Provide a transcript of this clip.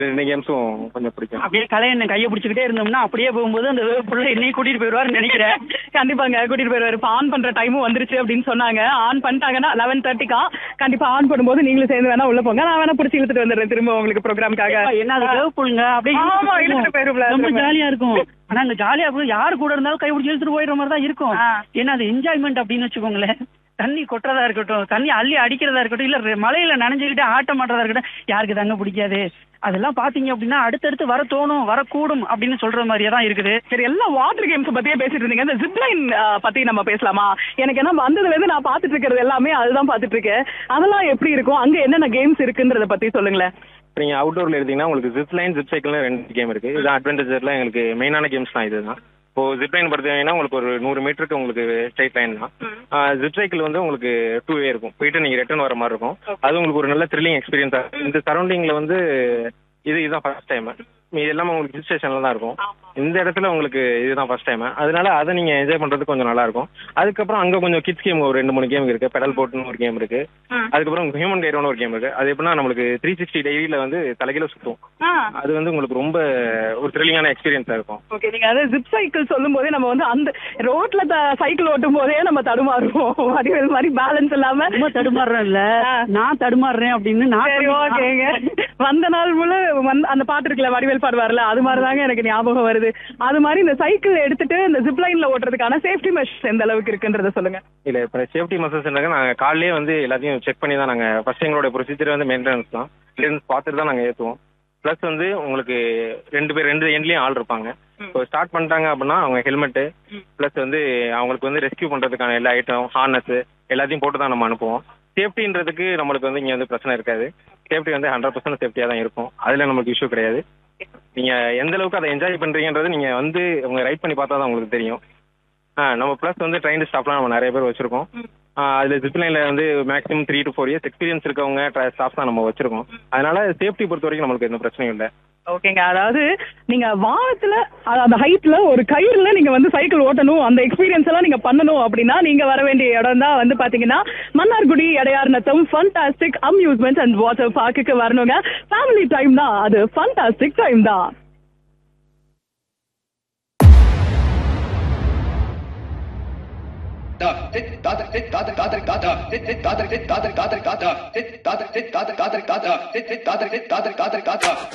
ரெண்டு கேம்ஸும் கொஞ்சம் பிடிக்கும் அப்படியே கலையண்ணன் கையை பிடிச்சிக்கிட்டே இருந்தோம்னா அப்படியே போகும்போது அந்த புள்ள என்னையும் கூட்டிட்டு போயிடுவாருன்னு நினைக்கிறேன் கண்டிப்பாங்க கூட்டிட்டு போயிருவாரு இப்ப ஆன் பண்ற டைமும் வந்துருச்சு அப்படின்னு சொன்னாங்க ஆன் பண்ணிட்டாங்கன்னா லெவன் தேர்ட்டிக்கா கண்டிப்பா ஆன் பண்ணும்போது நீங்களும் சேர்ந்து வேணா உள்ள போங்க நான் வேணா பிடிச்சி இழுத்துட்டு வந்துடுறேன் திரும்ப உங்களுக்கு ப்ரோக்ராம்காக என்ன அது கேவ் புள்ளுங்க அப்படியே ஆமா, இழுத்துட்டு இழுத்துட்டு போயிரும்ல, ரொம்ப திரும்ப. ஜாலியா இருக்கும் ஆனா அங்க ஜாலியா இருக்கும் யாரு கூட இருந்தாலும் கை பிடிச்சி இழுத்துட்டு போயிடுற மாதிரி தான் இருக்கும் ஆ. ஏன்னா அது என்ஜாய்மெண்ட் அப்படின்னு வச்சுக்கோங்களேன் தண்ணி கொட்டுறதா இருக்கட்டும் தண்ணி அள்ளி அடிக்கிறதா இருக்கட்டும் இல்ல ரெ- மலையில நனைஞ்சுக்கிட்டு ஆட்டம் மாட்டுறதா இருக்கட்டும் யாருக்கு தாங்க பிடிக்காது அதெல்லாம் பாத்தீங்க அப்படின்னா அடுத்தடுத்து வர தோணும் வரக்கூடும் அப்படின்னு சொல்ற மாதிரியே தான் இருக்குது சரி எல்லாம் வாட்டர் கேம்ஸ் பத்தியே பேசிட்டு இருந்தீங்க இந்த ஜிப்லைன் பத்தி நம்ம பேசலாமா எனக்கு என்ன வந்ததுல இருந்து நான் பாத்துட்டு இருக்கிறது எல்லாமே அதுதான் பாத்துட்டு இருக்கேன் அதெல்லாம் எப்படி இருக்கும் அங்க என்னென்ன கேம்ஸ் இருக்குன்றத பத்தி சொல்லுங்களேன் இப்போ நீங்கள் அவுட்டோரில் எடுத்தீங்கன்னா உங்களுக்கு ஜிப் லைன் ஜிப் சைக்கிள்னு ரெண்டு கேம் இருக்குது இது அட்வென்ச்சரில் எங்களுக்கு மெயினான கேம்ஸ் தான் இதுதான் இப்போ ஜிப் லைன் பார்த்தீங்கன்னா உங்களுக்கு ஒரு நூறு மீட்டருக்கு உங்களுக்கு ஸ்ட்ரைட் லைன் தான் ஜிப் சைக்கிள் வந்து உங்களுக்கு டூ வே இருக்கும் போயிட்டு நீங்கள் ரிட்டர்ன் வர மாதிரி இருக்கும் அது உங்களுக்கு ஒரு நல்ல த்ரில்லிங் எக்ஸ்பீரியன்ஸாக இருக்கும் இந்த சரௌண்டிங்கில் வந்து இது இதுதான் ஃபர்ஸ்ட் டைம் இது எல்லாமே உங்களுக்கு ஹில் ஸ்டேஷனில் தான் இருக்கும் இந்த இடத்துல உங்களுக்கு இதுதான் ஃபர்ஸ்ட் டைம் அதனால அதை நீங்கள் என்ஜாய் பண்ணுறதுக்கு கொஞ்சம் நல்லா இருக்கும் அதுக்கப்புறம் அங்கே கொஞ்சம் கிட்ஸ் கேம் ஒரு ரெண்டு மூணு கேம் இருக்கு பெடல் போட்னு ஒரு கேம் இருக்கு அதுக்கப்புறம் ஹியூமன் கைரோன்னு ஒரு கேம் இருக்கு அது எப்படின்னா நம்மளுக்கு த்ரீ சிக்ஸ்டி டெய்லியில் வந்து தலைகீழ சுற்றும் அது வந்து உங்களுக்கு ரொம்ப ஒரு த்ரில்லிங்கான எக்ஸ்பீரியன்ஸாக இருக்கும் ஓகே நீங்க அது ஜிப் சைக்கிள் சொல்லும் போதே நம்ம வந்து அந்த ரோட்ல சைக்கிள் ஓட்டும் போதே நம்ம தடுமாறுவோம் வடிவேல் மாதிரி பேலன்ஸ் இல்லாம ரொம்ப தடுமாறுறேன் இல்ல நான் தடுமாறுறேன் அப்படின்னு சரி நான் ஓகேங்க வந்த நாள் முழு வந்து அந்த பாட்டு இருக்குல்ல வடிவேல் பாடுவார்ல அது மாதிரி தாங்க எனக்கு ஞாபகம் வருது அது மாதிரி இந்த சைக்கிள் எடுத்துட்டு இந்த ஜிப் லைன்ல ஓட்டுறதுக்கான சேஃப்டி மெஷர்ஸ் எந்த அளவுக்கு இருக்குன்றத சொல்லுங்க இல்ல இப்போ சேஃப்டி மெசர்ஸ்னாக்க நாங்கள் காலையிலே வந்து எல்லாத்தையும் செக் பண்ணி தான் நாங்கள் ஃபர்ஸ்ட் எங்களோட ப்ரொசீஜர் வந்து மெயின்டெனன்ஸ் தான் மெயின்டெனன்ஸ் பார்த்துட்டு தான் நாங்கள் ஏற்றுவோம் ப்ளஸ் வந்து உங்களுக்கு ரெண்டு பேர் ரெண்டு எண்ட்லேயும் ஆள் இருப்பாங்க இப்போ ஸ்டார்ட் பண்ணிட்டாங்க அப்படின்னா அவங்க ஹெல்மெட்டு ப்ளஸ் வந்து அவங்களுக்கு வந்து ரெஸ்க்யூ பண்ணுறதுக்கான எல்லா ஐட்டம் ஹார்னஸ் எல்லாத்தையும் போட்டு தான் நம்ம அனுப்புவோம் சேஃப்டின்றதுக்கு நம்மளுக்கு வந்து இங்கே வந்து பிரச்சனை இருக்காது சேஃப்டி வந்து ஹண்ட்ரட் பர்சன்ட் சேஃப்டியாக தான் இருக்கும் அதில் நமக்கு இஷ்யூ கிடையாது நீங்கள் எந்த அளவுக்கு அதை என்ஜாய் பண்ணுறீங்கன்றது நீங்கள் வந்து உங்க ரைட் பண்ணி பார்த்தா தான் உங்களுக்கு தெரியும் ஆ நம்ம ப்ளஸ் வந்து ட்ரெயின் ஸ்டாஃப்லாம் நம்ம நிறைய பேர் வச்சிருக்கோம் அதில் ஜிப்லைனில் வந்து maximum three to four years experience இருக்கவங்க ஸ்டாஃப் தான் நம்ம வச்சிருக்கோம் அதனால சேஃப்டி பொறுத்த வரைக்கும் நம்மளுக்கு எந்த பிரச்சனையும் இல்லை ஓகேங்க அதாவது நீங்க வானத்துல அது அந்த ஹைட்ல ஒரு கயிறுல நீங்க வந்து சைக்கிள் ஓட்டணும் அந்த எக்ஸ்பீரியன்ஸ் எல்லாம் நீங்க பண்ணணும் அப்படின்னா நீங்க வர வேண்டிய இடம் தான் வந்து பாத்தீங்கன்னா Mannargudi Idaiyar Natham fantastic amusement and water பார்க்குக்கு வரணுங்க ஃபேமிலி டைம் தான் அது ஃபண்டாஸ்டிக் டைம் தான் காதர் காதர் காதர் காதர் காதர் காதர் காதர் காதர் காதர் காதர் காதர் காதர் காதர் காதர்